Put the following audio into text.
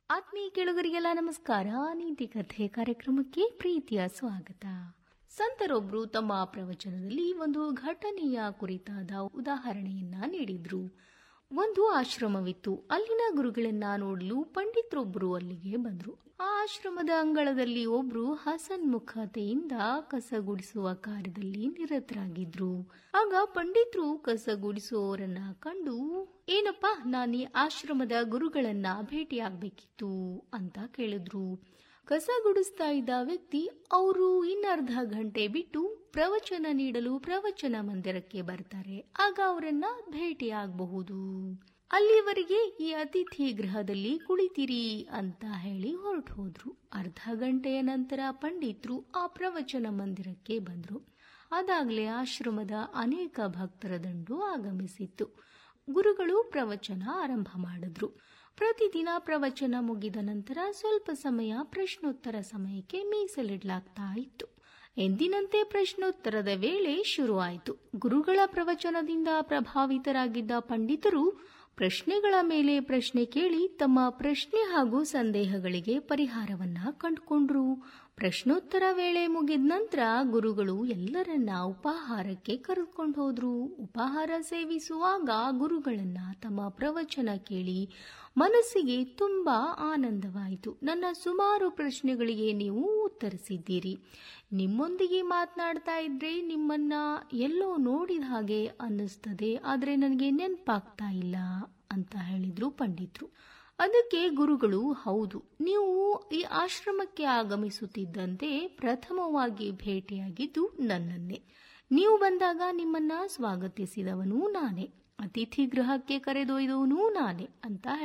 ಆತ್ಮೀಯ ಕೇಳುಗರಿಗೆಲ್ಲ ನಮಸ್ಕಾರ ನೀತಿ ಕಥೆ ಕಾರ್ಯಕ್ರಮಕ್ಕೆ ಪ್ರೀತಿಯ ಸ್ವಾಗತ ಸಂತರೊಬ್ರು ತಮ್ಮ ಪ್ರವಚನದಲ್ಲಿ ಒಂದು ಘಟನೆಯ ಕುರಿತಾದ ಉದಾಹರಣೆಯನ್ನ ನೀಡಿದ್ರು ಒಂದು ಆಶ್ರಮವಿತ್ತು ಅಲ್ಲಿನ ಗುರುಗಳನ್ನ ನೋಡಲು ಪಂಡಿತರೊಬ್ರು ಅಲ್ಲಿಗೆ ಬಂದ್ರು ಆ ಆಶ್ರಮದ ಅಂಗಳದಲ್ಲಿ ಒಬ್ರು ಹಸನ್ಮುಖತೆಯಿಂದ ಕಸ ಗುಡಿಸುವ ಕಾರ್ಯದಲ್ಲಿ ನಿರತರಾಗಿದ್ರು ಆಗ ಪಂಡಿತರು ಕಸ ಗುಡಿಸುವವರನ್ನ ಕಂಡು ಏನಪ್ಪ ನಾನು ಈ ಆಶ್ರಮದ ಗುರುಗಳನ್ನ ಭೇಟಿಯಾಗಬೇಕಿತ್ತು ಅಂತ ಕೇಳಿದ್ರು ಕಸ ಗುಡಿಸ್ತಾ ಇದ್ದ ವ್ಯಕ್ತಿ ಅವರು ಇನ್ನರ್ಧ ಗಂಟೆ ಬಿಟ್ಟು ಪ್ರವಚನ ನೀಡಲು ಪ್ರವಚನ ಮಂದಿರಕ್ಕೆ ಬರ್ತಾರೆ ಆಗ ಅವರನ್ನ ಭೇಟಿಯಾಗಬಹುದು ಅಲ್ಲಿವರೆಗೆ ಈ ಅತಿಥಿ ಗೃಹದಲ್ಲಿ ಕುಳಿತಿರಿ ಅಂತ ಹೇಳಿ ಹೊರಟು ಹೋದ್ರು ಅರ್ಧ ಗಂಟೆಯ ನಂತರ ಪಂಡಿತರು ಆ ಪ್ರವಚನ ಮಂದಿರಕ್ಕೆ ಬಂದ್ರು ಅದಾಗಲೇ ಆಶ್ರಮದ ಅನೇಕ ಭಕ್ತರ ದಂಡು ಆಗಮಿಸಿತ್ತು ಗುರುಗಳು ಪ್ರವಚನ ಆರಂಭ ಮಾಡಿದ್ರು ಪ್ರತಿದಿನ ಪ್ರವಚನ ಮುಗಿದ ನಂತರ ಸ್ವಲ್ಪ ಸಮಯ ಪ್ರಶ್ನೋತ್ತರ ಸಮಯಕ್ಕೆ ಮೀಸಲಿಡಲಾಗ್ತಾ ಇತ್ತು ಎಂದಿನಂತೆ ಪ್ರಶ್ನೋತ್ತರದ ವೇಳೆ ಶುರುವಾಯಿತು ಗುರುಗಳ ಪ್ರವಚನದಿಂದ ಪ್ರಭಾವಿತರಾಗಿದ್ದ ಪಂಡಿತರು ಪ್ರಶ್ನೆಗಳ ಮೇಲೆ ಪ್ರಶ್ನೆ ಕೇಳಿ ತಮ್ಮ ಪ್ರಶ್ನೆ ಹಾಗೂ ಸಂದೇಹಗಳಿಗೆ ಪರಿಹಾರವನ್ನ ಕಂಡುಕೊಂಡ್ರು ಪ್ರಶ್ನೋತ್ತರ ವೇಳೆ ಮುಗಿದ ನಂತರ ಗುರುಗಳು ಎಲ್ಲರನ್ನ ಉಪಾಹಾರಕ್ಕೆ ಕರೆದುಕೊಂಡು ಹೋದ್ರು ಉಪಾಹಾರ ಸೇವಿಸುವಾಗ ಗುರುಗಳನ್ನ ತಮ್ಮ ಪ್ರವಚನ ಕೇಳಿ ಮನಸ್ಸಿಗೆ ತುಂಬಾ ಆನಂದವಾಯಿತು ನನ್ನ ಸುಮಾರು ಪ್ರಶ್ನೆಗಳಿಗೆ ನೀವು ಉತ್ತರಿಸಿದ್ದೀರಿ ನಿಮ್ಮೊಂದಿಗೆ ಮಾತನಾಡ್ತಾ ಇದ್ರೆ ನಿಮ್ಮನ್ನ ಎಲ್ಲೋ ನೋಡಿದ ಹಾಗೆ ಅನ್ನಿಸ್ತದೆ ಆದರೆ ನನಗೆ ನೆನಪಾಗ್ತಾ ಇಲ್ಲ ಅಂತ ಹೇಳಿದ್ರು ಪಂಡಿತರು ಅದಕ್ಕೆ ಗುರುಗಳು ಹೌದು ನೀವು ಈ ಆಶ್ರಮಕ್ಕೆ ಆಗಮಿಸುತ್ತಿದ್ದಂತೆ ಪ್ರಥಮವಾಗಿ ಭೇಟಿಯಾಗಿದ್ದು ನನ್ನನ್ನೇ ನೀವು ಬಂದಾಗ ನಿಮ್ಮನ್ನ ಸ್ವಾಗತಿಸಿದವನು ನಾನೇ ಅತಿಥಿ ಗೃಹಕ್ಕೆ ಕರೆದೊಯ್ದವನು ನಾನೇ ಅಂತ